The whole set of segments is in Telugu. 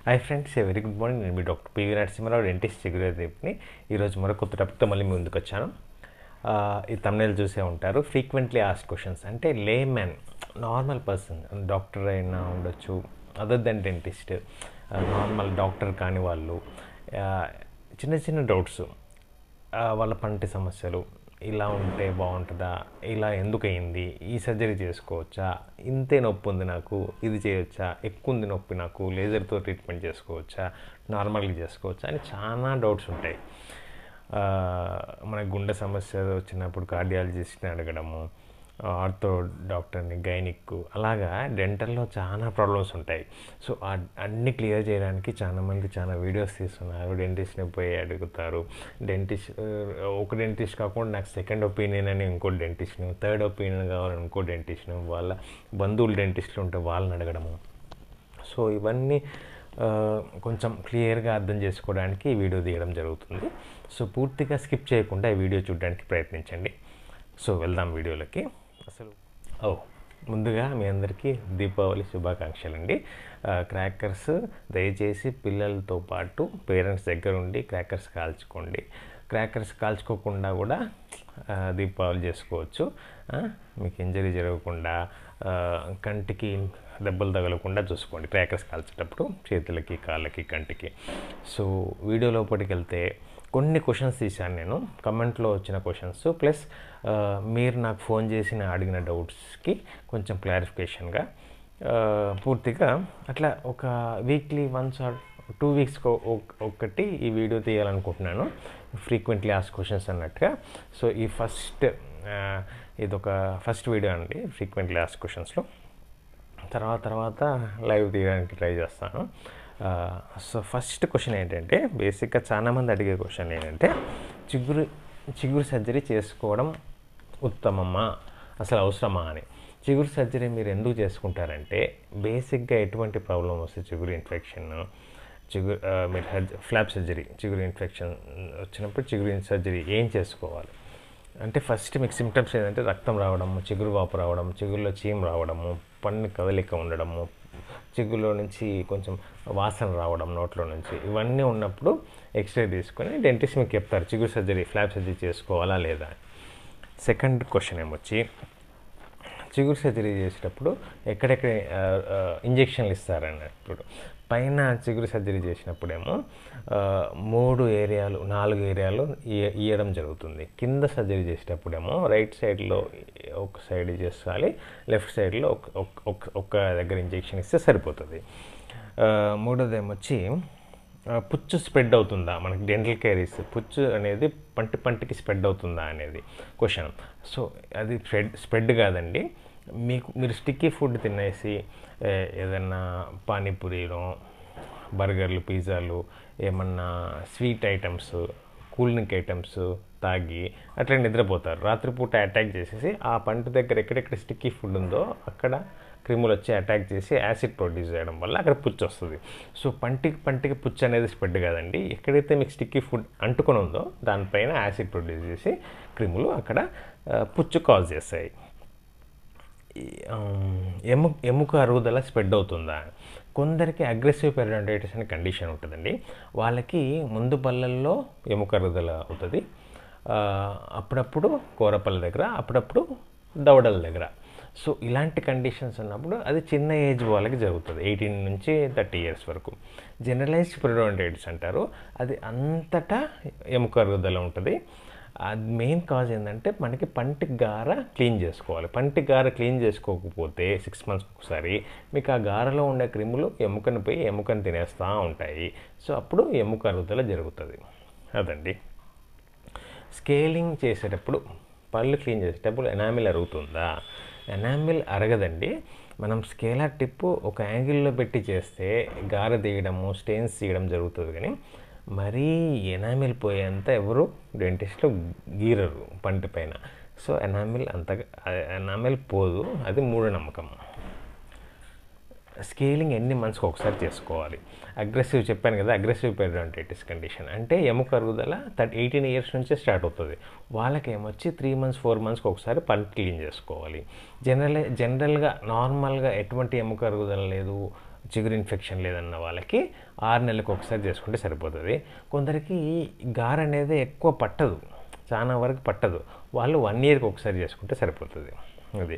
Hi friends a very good morning నేను మీ డాక్టర్ పివి నరసింహారావు డెంటిస్ట్ చిగురేదేవిని ఈరోజు మరో కొత్త టాపిక్తో మళ్ళీ మీ ముందుకు వచ్చాను ఆ, ఈ తమిళ చూసే ఉంటారు ఫ్రీక్వెంట్లీ ఆస్ క్వశ్చన్స్ అంటే లే మ్యాన్ నార్మల్ పర్సన్ డాక్టర్ అయినా ఉండొచ్చు other than dentist normal doctor కాని వాళ్ళు ఆ, చిన్న చిన్న డౌట్స్ వాళ్ళ పంటి సమస్యలు ఇలా ఉంటే బాగుంటుందా ఇలా ఎందుకు అయింది ఈ సర్జరీ చేసుకోవచ్చా ఇంతే నొప్పి ఉంది నాకు ఇది చేయొచ్చా ఎక్కువ ఉంది నొప్పి నాకు లేజర్తో ట్రీట్మెంట్ చేసుకోవచ్చా నార్మల్గా చేసుకోవచ్చా అని చాలా డౌట్స్ ఉంటాయి ఆ, మన గుండె సమస్య వచ్చినప్పుడు కార్డియాలజిస్ట్ని అడగడము ఆర్థో డాక్టర్ని గైనిక్ అలాగా డెంటల్లో చాలా ప్రాబ్లమ్స్ ఉంటాయి సో ఆ- అన్ని క్లియర్ చేయడానికి చాలా మంది చాలా వీడియోస్ తీస్తున్నారు డెంటిస్ట్ని పోయి అడుగుతారు డెంటిస్ట్ ఒక డెంటిస్ట్ కాకుండా నాకు సెకండ్ ఒపీనియన్ అని ఇంకో డెంటిస్ట్ని థర్డ్ ఒపీనియన్ కావాలని ఇంకో డెంటిస్ట్ని వాళ్ళ బంధువులు డెంటిస్టులు ఉంటే వాళ్ళని అడగడము సో ఇవన్నీ ఆ, కొంచెం క్లియర్గా అర్థం చేసుకోవడానికి ఈ వీడియో తీయడం జరుగుతుంది సో పూర్తిగా స్కిప్ చేయకుండా ఈ వీడియో చూడడానికి ప్రయత్నించండి సో వెళ్దాం వీడియోలకి అసలు ఓ ముందుగా మీ అందరికీ దీపావళి శుభాకాంక్షలు అండి క్రాకర్స్ దయచేసి పిల్లలతో పాటు పేరెంట్స్ దగ్గర ఉండి క్రాకర్స్ కాల్చుకోండి క్రాకర్స్ కాల్చుకోకుండా కూడా ఆ, దీపావళి చేసుకోవచ్చు ఆ, మీకు ఇంజరీ జరగకుండా ఆ, కంటికి దెబ్బలు తగలకుండా చూసుకోండి క్రాకర్స్ కాల్చేటప్పుడు చేతులకి కాళ్ళకి కంటికి సో వీడియో లోపలికి వెళ్తే కొన్ని క్వశ్చన్స్ తీశాను నేను కమెంట్లో వచ్చిన క్వశ్చన్స్ ప్లస్ ఆ, మీరు నాకు ఫోన్ చేసిన అడిగిన డౌట్స్కి కొంచెం క్లారిఫికేషన్గా ఆ, పూర్తిగా అట్లా ఒక వీక్లీ వన్స్ ఆర్ టూ వీక్స్కి ఒకటి ఈ వీడియో తీయాలనుకుంటున్నాను ఫ్రీక్వెంట్లీ ఆస్ క్వశ్చన్స్ అన్నట్టుగా సో ఈ ఫస్ట్ ఇదొక ఫస్ట్ వీడియో అండి ఫ్రీక్వెంట్లీ ఆస్ క్వశ్చన్స్లో తర్వాత తర్వాత లైవ్ తీయడానికి ట్రై చేస్తాను సో ఫస్ట్ క్వశ్చన్ ఏంటంటే బేసిక్గా చాలామంది అడిగే క్వశ్చన్ ఏంటంటే చిగురు చిగురు సర్జరీ చేసుకోవడం ఉత్తమమా అసలు అవసరమా అని చిగురు సర్జరీ మీరు ఎందుకు చేసుకుంటారంటే బేసిక్గా ఎటువంటి ప్రాబ్లం వస్తే చిగురు ఇన్ఫెక్షన్ చిగురు ఆ, మీరు సర్జ ఫ్లాప్ సర్జరీ చిగురు ఇన్ఫెక్షన్ వచ్చినప్పుడు చిగురు సర్జరీ ఏం చేసుకోవాలి అంటే ఫస్ట్ మీకు సిమ్టమ్స్ ఏంటంటే రక్తం రావడము చిగురు వాపు రావడం చిగురులో చీమ్ రావడము పన్ను కదలిక ఉండడము చిగురులో నుంచి కొంచెం వాసన రావడం నోట్లో నుంచి ఇవన్నీ ఉన్నప్పుడు ఎక్స్రే తీసుకొని డెంటిస్ట్ మీకు చెప్తారు చిగురు సర్జరీ ఫ్లాప్ సర్జరీ చేసుకోవాలా లేదా అని సెకండ్ క్వశ్చన్ ఏమొచ్చి చిగురు సర్జరీ చేసేటప్పుడు ఎక్కడెక్కడ ఇంజెక్షన్లు ఇస్తారన్నప్పుడు పైన చిగురు సర్జరీ చేసినప్పుడేమో ఆ, మూడు ఏరియాలు నాలుగు ఏరియాలు ఇయ- ఇయ్యడం జరుగుతుంది కింద సర్జరీ చేసేటప్పుడేమో రైట్ సైడ్లో ఒక సైడ్ చేయాలి లెఫ్ట్ సైడ్లో ఒక ఒక- ఒక- ఒక దగ్గర ఇంజెక్షన్ ఇస్తే సరిపోతుంది ఆ, మూడోది ఏమొచ్చి ఆ, పుచ్చు స్ప్రెడ్ అవుతుందా మనకి డెంటల్ కేర్ ఇస్తే పుచ్చు అనేది పంటి పంటికి స్ప్రెడ్ అవుతుందా అనేది క్వశ్చన్ సో అది స్ప్రెడ్ స్ప్రెడ్ కాదండి మీకు మీరు స్టిక్కీ ఫుడ్ తినేసి ఏ, ఏదన్నా పానీపూరీలో బర్గర్లు పిజ్జాలు ఏమన్నా sweet items cool drink items తాగి అట్లా నిద్రపోతారు రాత్రిపూట అటాక్ చేసేసి ఆ పంట దగ్గర ఎక్కడెక్కడ స్టిక్కీ ఫుడ్ ఉందో అక్కడ క్రిములు వచ్చి అటాక్ చేసి యాసిడ్ ప్రొడ్యూస్ చేయడం వల్ల అక్కడ పుచ్చు వస్తుంది సో పంటికి పంటికి పుచ్చు అనేది స్ప్రెడ్ కాదండి ఎక్కడైతే మీకు స్టిక్కీ ఫుడ్ అంటుకొని ఉందో దానిపైన యాసిడ్ ప్రొడ్యూస్ చేసి క్రిములు అక్కడ ఆ, పుచ్చు కాజ్ చేస్తాయి ఈ, ఆమ్, ఎము ఎముక అరుగుదల స్ప్రెడ్ అవుతుందా కొందరికి అగ్రెసివ్ పెరిడాంటైటిస్ అనే కండిషన్ ఉంటుందండి వాళ్ళకి ముందు పళ్ళల్లో ఎముక అరుగుదల అవుతుంది ఆ, అప్పుడప్పుడు కూరపల్ల దగ్గర అప్పుడప్పుడు దవడల దగ్గర సో ఇలాంటి కండిషన్స్ ఉన్నప్పుడు అది చిన్న ఏజ్ వాళ్ళకి జరుగుతుంది ఎయిటీన్ నుంచి థర్టీ ఇయర్స్ వరకు జనరలైజ్డ్ పెరిడాంటైటిస్ అంటారు అది అంతటా ఎముక అరుగుదల ఉంటుంది అది మెయిన్ కాజ్ ఏంటంటే మనకి పంటి గార క్లీన్ చేసుకోవాలి పంటి గార క్లీన్ చేసుకోకపోతే సిక్స్ మంత్స్కి ఒకసారి మీకు ఆ గారలో ఉండే క్రిములు ఎముకను పోయి ఎముకను తినేస్తూ ఉంటాయి సో అప్పుడు ఎముక అరుగుదల జరుగుతుంది అదండి స్కేలింగ్ చేసేటప్పుడు పళ్ళు క్లీన్ చేసేటప్పుడు ఎనామిల్ అరుగుతుందా ఎనామిల్ అరగదండి మనం స్కేలర్ టిప్పు ఒక యాంగిల్లో పెట్టి చేస్తే గార తీయడము స్టెయిన్స్ తీయడం జరుగుతుంది కానీ మరీ ఎనామిల్ పోయేంత ఎవరు డెంటిస్ట్లో గీరరు పంటి పైన సో ఎనామిల్ అంతగా ఎనామిల్ పోదు అది మూఢనమ్మకం స్కేలింగ్ ఎన్ని మంత్స్కి ఒకసారి చేసుకోవాలి అగ్రెసివ్ చెప్పాను కదా అగ్రెసివ్ పెరిడాంటైటిస్ కండిషన్ అంటే ఎముక అరుగుదల థర్టీ ఎయిటీన్ ఇయర్స్ నుంచే స్టార్ట్ అవుతుంది వాళ్ళకి ఏమొచ్చి త్రీ మంత్స్ ఫోర్ మంత్స్కి ఒకసారి పంట క్లీన్ చేసుకోవాలి జనరల్ జనరల్గా నార్మల్గా ఎటువంటి ఎముక అరుగుదల లేదు చిగురు ఇన్ఫెక్షన్ లేదన్న వాళ్ళకి ఆరు నెలలకు ఒకసారి చేసుకుంటే సరిపోతుంది కొందరికి గార్ అనేది ఎక్కువ పట్టదు చాలా వరకు పట్టదు వాళ్ళు వన్ ఇయర్కి ఒకసారి చేసుకుంటే సరిపోతుంది అది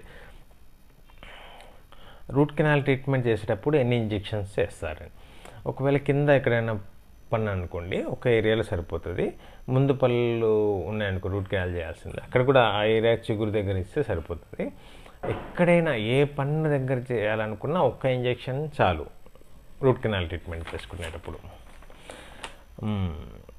రూట్ కెనాల్ ట్రీట్మెంట్ చేసేటప్పుడు ఎన్ని ఇంజెక్షన్స్ చేస్తారు ఒకవేళ కింద ఎక్కడైనా పన్ను అనుకోండి ఒక ఏరియాలో సరిపోతుంది ముందు పళ్ళు ఉన్నాయనుకో రూట్ కెనాల్ చేయాల్సింది అక్కడ కూడా ఆ ఏరియా చిగురు దగ్గర ఇస్తే సరిపోతుంది ఎక్కడైనా ఏ పన్ను దగ్గర చేయాలనుకున్నా ఒక్క ఇంజెక్షన్ చాలు రూట్ కెనాల్ ట్రీట్మెంట్ చేసుకునేటప్పుడు మ్మ్.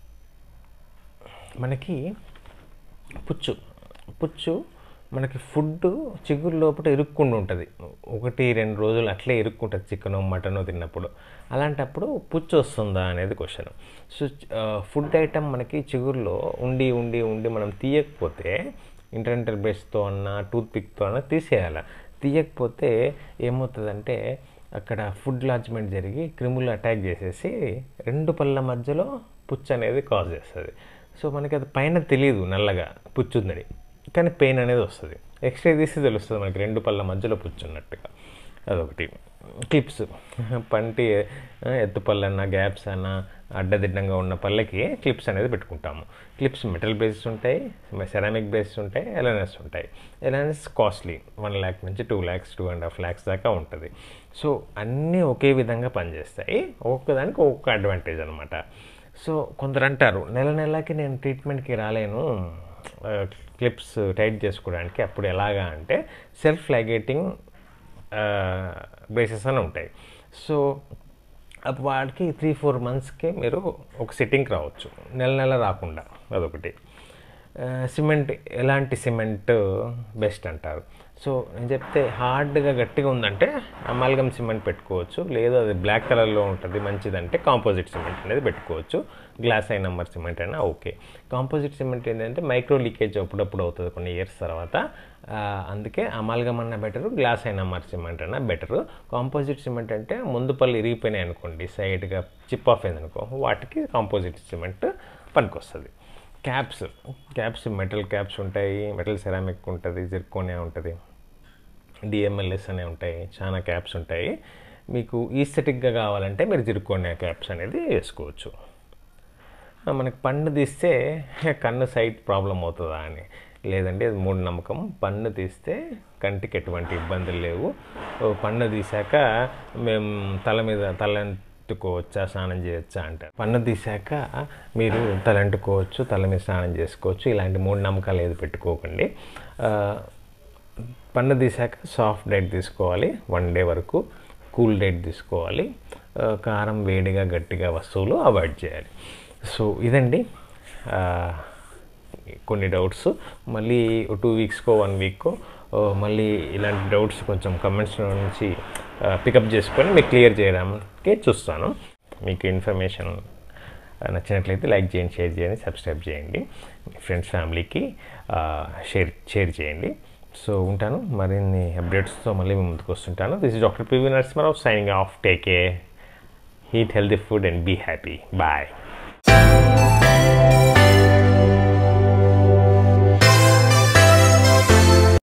మనకి పుచ్చు పుచ్చు మనకి ఫుడ్ చిగురు లోపల ఇరుక్కుండా ఉంటుంది ఒకటి రెండు రోజులు అట్లే ఇరుక్కుంటుంది చికెను మటను తిన్నప్పుడు అలాంటప్పుడు పుచ్చు వస్తుందా అనేది క్వశ్చన్ సో ఫుడ్ ఐటమ్ మనకి చిగురులో ఉండి ఉండి ఉండి మనం తీయకపోతే ఇంటర్నెంటల్ బ్రష్తో అన్న టూత్ పిక్తో అన్న తీసేయాలి తీయకపోతే ఏమవుతుందంటే అక్కడ ఫుడ్ లాడ్జ్మెంట్ జరిగి క్రిములు అటాక్ చేసేసి రెండు పళ్ళ మధ్యలో పుచ్చు అనేది కాజ్ చేస్తుంది సో మనకి అది పైన తెలియదు నల్లగా పుచ్చు ఉందని కానీ పెయిన్ అనేది వస్తుంది ఎక్స్రే తీసి తెలుస్తుంది మనకి రెండు పళ్ళ మధ్యలో పుచ్చు ఉన్నట్టుగా అదొకటి క్లిప్స్ పంటి ఆ, ఎత్తు పళ్ళన్నా గ్యాప్స్ అన్నా అడ్డదిడ్డంగా ఉన్న పళ్ళకి క్లిప్స్ అనేది పెట్టుకుంటాము క్లిప్స్ మెటల్ బేస్డ్ ఉంటాయి సెరామిక్ బేస్డ్ ఉంటాయి ఎలనస్ ఉంటాయి ఎలనస్ కాస్ట్లీ వన్ ల్యాక్ నుంచి two lakhs two and half lakhs దాకా ఉంటుంది సో అన్నీ ఒకే విధంగా పనిచేస్తాయి ఒక్కొక్కదానికి ఒక్కొక్క అడ్వాంటేజ్ అనమాట సో కొందరు అంటారు నెల నెలకి నేను ట్రీట్మెంట్కి రాలేను క్లిప్స్ టైట్ చేసుకోవడానికి అప్పుడు ఎలాగా అంటే సెల్ఫ్ లైగేటింగ్ బేసిస్ అని ఉంటాయి సో అప్పుడు వాడికి త్రీ ఫోర్ మంత్స్కి మీరు ఒక సిట్టింగ్కి రావచ్చు నెల నెల రాకుండా అదొకటి ఆ, సిమెంట్ ఎలాంటి సిమెంట్ బెస్ట్ అంటారు సో నేను చెప్తే హార్డ్గా గట్టిగా ఉందంటే అమాల్గమ్ సిమెంట్ పెట్టుకోవచ్చు లేదు అది బ్లాక్ కలర్లో ఉంటుంది మంచిదంటే కాంపోజిట్ సిమెంట్ అనేది పెట్టుకోవచ్చు గ్లాస్ ఐ నెంబర్ సిమెంట్ అయినా ఓకే కాంపోజిట్ సిమెంట్ ఏంటంటే మైక్రో లీకేజ్ అప్పుడప్పుడు అవుతుంది కొన్ని ఇయర్స్ తర్వాత ఆ, అందుకే అమాల్గమ్ అన్న better glass ionomer cement అన్న బెటరు కాంపోజిట్ సిమెంట్ అంటే ముందు పళ్ళు ఇరిగిపోయినాయి అనుకోండి సైడ్గా చిప్ ఆఫ్ అయింది అనుకో వాటికి కాంపోజిట్ సిమెంట్ పనికొస్తుంది క్యాప్స్ క్యాప్స్ మెటల్ క్యాప్స్ ఉంటాయి మెటల్ సెరామిక్ ఉంటుంది జిర్కోనియా ఉంటుంది డిఎంఎల్ఎస్ అనే ఉంటాయి చాలా క్యాప్స్ ఉంటాయి మీకు ఈస్థెటిక్గా కావాలంటే మీరు జిర్కోనియా క్యాప్స్ అనేది వేసుకోవచ్చు ఆ, మనకి పన్ను తీస్తే కన్ను సైట్ ప్రాబ్లం అవుతుందా అని లేదండి అది మూడు నమ్మకం పన్ను తీస్తే కంటికి ఎటువంటి ఇబ్బందులు లేవు ఓ పన్ను తీసాక మేము తల మీద తలంటుకోవచ్చా స్నానం చేయొచ్చా అంటారు పన్ను తీసాక మీరు తలంటుకోవచ్చు తల మీద స్నానం చేసుకోవచ్చు ఇలాంటి మూడు నమ్మకాలు ఏది పెట్టుకోకండి ఆ, పన్ను తీసాక సాఫ్ట్ డైట్ తీసుకోవాలి వన్ డే వరకు కూల్ డైట్ తీసుకోవాలి ఆ, కారం వేడిగా గట్టిగా వస్తువులు అవాయిడ్ చేయాలి సో ఇదండి ఆ, కొన్ని డౌట్స్ మళ్ళీ టూ వీక్స్కో వన్ వీక్కో మళ్ళీ ఇలాంటి డౌట్స్ కొంచెం కమెంట్స్ నుంచి పికప్ చేసుకొని మీకు క్లియర్ చేయడానికి చూస్తాను మీకు ఇన్ఫర్మేషన్ నచ్చినట్లయితే లైక్ చేయండి షేర్ చేయండి సబ్స్క్రైబ్ చేయండి మీ ఫ్రెండ్స్ ఫ్యామిలీకి షేర్ షేర్ చేయండి సో ఉంటాను మరిన్ని అప్డేట్స్తో మళ్ళీ మీ ముందుకు వస్తుంటాను this is doctor PV Narasimharao signing off take a heat healthy food and be happy bye